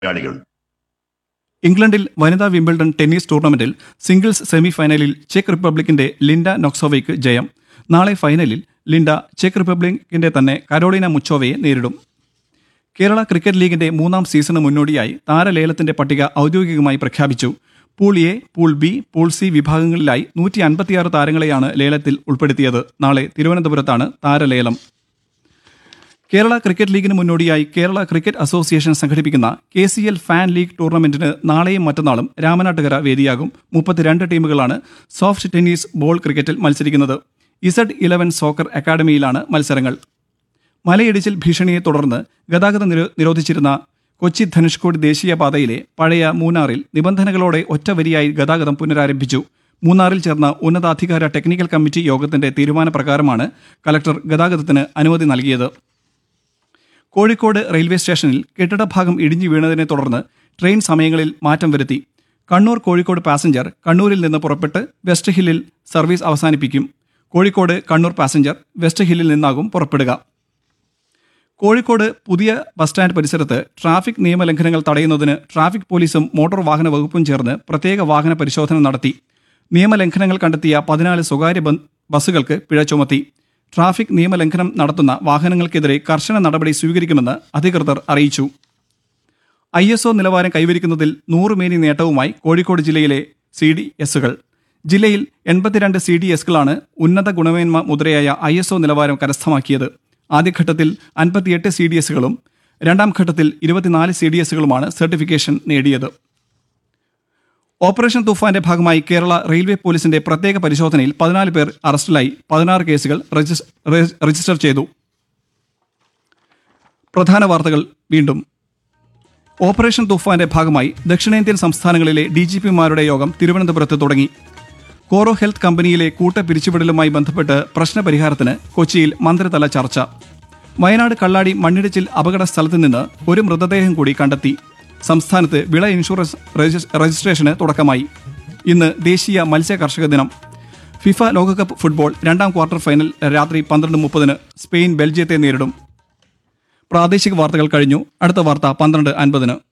മലയാളികൾ ഇംഗ്ലണ്ടിൽ വനിതാ വിംബിൾഡൺ ടെന്നീസ് ടൂർണമെന്റിൽ സിംഗിൾസ് സെമി ഫൈനലിൽ ചെക്ക് റിപ്പബ്ലിക്കിന്റെ ലിൻഡ നൊക്സോവയ്ക്ക് ജയം നാളെ ഫൈനലിൽ ലിൻഡ ചെക്ക് റിപ്പബ്ലിക്കിന്റെ തന്നെ കരോളിന മുച്ചോവയെ നേരിടും കേരള ക്രിക്കറ്റ് ലീഗിന്റെ മൂന്നാം സീസണ് മുന്നോടിയായി താരലേലത്തിന്റെ പട്ടിക ഔദ്യോഗികമായി പ്രഖ്യാപിച്ചു pool A pool B pool C വിഭാഗങ്ങളിലായി നൂറ്റി അൻപത്തിയാറ് താരങ്ങളെയാണ് ലേലത്തിൽ ഉൾപ്പെടുത്തിയത് നാളെ തിരുവനന്തപുരത്താണ് താരലേലം കേരള ക്രിക്കറ്റ് ലീഗിന് മുന്നോടിയായി കേരള ക്രിക്കറ്റ് അസോസിയേഷൻ സംഘടിപ്പിക്കുന്ന K C L fan league ടൂർണമെന്റിന് നാളെയും മറ്റന്നാളും രാമനാട്ടുകര വേദിയാകും മുപ്പത്തിരണ്ട് ടീമുകളാണ് സോഫ്റ്റ് ടെന്നീസ് ബോൾ ക്രിക്കറ്റിൽ മത്സരിക്കുന്നത് ഇസഡ് ഇലവൻ സോക്കർ അക്കാദമിയിലാണ് മത്സരങ്ങൾ മലയിടിച്ചിൽ ഭീഷണിയെ തുടർന്ന് ഗതാഗതം നിരോ നിരോധിച്ചിരുന്ന കൊച്ചി ധനുഷ്കോടി ദേശീയപാതയിലെ പഴയ മൂന്നാറിൽ നിബന്ധനകളോടെ ഒറ്റവരിയായി ഗതാഗതം പുനരാരംഭിച്ചു മൂന്നാറിൽ ചേർന്ന ഉന്നതാധികാര ടെക്നിക്കൽ കമ്മിറ്റി യോഗത്തിന്റെ തീരുമാനപ്രകാരമാണ് കലക്ടർ ഗതാഗതത്തിന് അനുമതി നൽകിയത് കോഴിക്കോട് റെയിൽവേ സ്റ്റേഷനിൽ കെട്ടിടഭാഗം ഇടിഞ്ഞു വീണതിനെ തുടർന്ന് ട്രെയിൻ സമയങ്ങളിൽ മാറ്റം വരുത്തി കണ്ണൂർ കോഴിക്കോട് പാസഞ്ചർ കണ്ണൂരിൽ നിന്ന് പുറപ്പെട്ട് വെസ്റ്റ് ഹില്ലിൽ സർവീസ് അവസാനിപ്പിക്കും കോഴിക്കോട് കണ്ണൂർ പാസഞ്ചർ വെസ്റ്റ് ഹില്ലിൽ നിന്നാകും പുറപ്പെടുക കോഴിക്കോട് പുതിയ ബസ് സ്റ്റാൻഡ് പരിസരത്ത് ട്രാഫിക് നിയമലംഘനങ്ങൾ തടയുന്നതിന് ട്രാഫിക് പോലീസും മോട്ടോർ വാഹന വകുപ്പും ചേർന്ന് പ്രത്യേക വാഹന പരിശോധന നടത്തി നിയമലംഘനങ്ങൾ കണ്ടെത്തിയ പതിനാല് സ്വകാര്യ ബ- ബസ്സുകൾക്ക് പിഴ ചുമത്തി ട്രാഫിക് നിയമലംഘനം നടത്തുന്ന വാഹനങ്ങൾക്കെതിരെ കർശന നടപടി സ്വീകരിക്കുമെന്ന് അധികൃതർ അറിയിച്ചു ഐ എസ് ഒ നിലവാരം കൈവരിക്കുന്നതിൽ നൂറ് മേനി നേട്ടവുമായി കോഴിക്കോട് ജില്ലയിലെ സി ഡി എസുകൾ ജില്ലയിൽ എൺപത്തിരണ്ട് സി ഡി എസുകളാണ് ഉന്നത ഗുണമേന്മ മുദ്രയായ ഐ എസ് ഒ നിലവാരം കരസ്ഥമാക്കിയത് ആദ്യഘട്ടത്തിൽ അൻപത്തിയെട്ട് സി ഡി എസുകളും രണ്ടാം ഘട്ടത്തിൽ ഇരുപത്തിനാല് സി ഡി എസുകളുമാണ് സർട്ടിഫിക്കേഷൻ നേടിയത് ഓപ്പറേഷൻ തുഫാന്റെ ഭാഗമായി കേരള റെയിൽവേ പോലീസിന്റെ പ്രത്യേക പരിശോധനയിൽ പതിനാല് പേർ അറസ്റ്റിലായി പതിനാറ് കേസുകൾ രജിസ്- രജി- രജിസ്റ്റർ ചെയ്തു പ്രധാന വാർത്തകൾ വീണ്ടും ഓപ്പറേഷൻ തുഫാന്റെ ഭാഗമായി ദക്ഷിണേന്ത്യൻ സംസ്ഥാനങ്ങളിലെ ഡി ജി പിമാരുടെ യോഗം തിരുവനന്തപുരത്ത് തുടങ്ങി കോറോ ഹെൽത്ത് കമ്പനിയിലെ കൂട്ട പിരിച്ചുവിടലുമായി ബന്ധപ്പെട്ട് പ്രശ്നപരിഹാരത്തിന് കൊച്ചിയിൽ മന്ത്രിതല ചർച്ച വയനാട് കള്ളാടി മണ്ണിടിച്ചിൽ അപകട സ്ഥലത്ത് നിന്ന് ഒരു മൃതദേഹം കൂടി കണ്ടെത്തി സംസ്ഥാനത്ത് വിള ഇൻഷുറൻസ് രജിസ്- രജിസ്ട്രേഷന് തുടക്കമായി ഇന്ന് ദേശീയ മത്സ്യ കർഷക ദിനം ഫിഫ ലോകകപ്പ് ഫുട്ബോൾ രണ്ടാം ക്വാർട്ടർ ഫൈനൽ രാത്രി പന്ത്രണ്ട് മുപ്പതിന് സ്പെയിൻ ബെൽജിയത്തെ നേരിടും പ്രാദേശിക വാർത്തകൾ കഴിഞ്ഞു അടുത്ത വാർത്ത പന്ത്രണ്ട് അൻപതിന്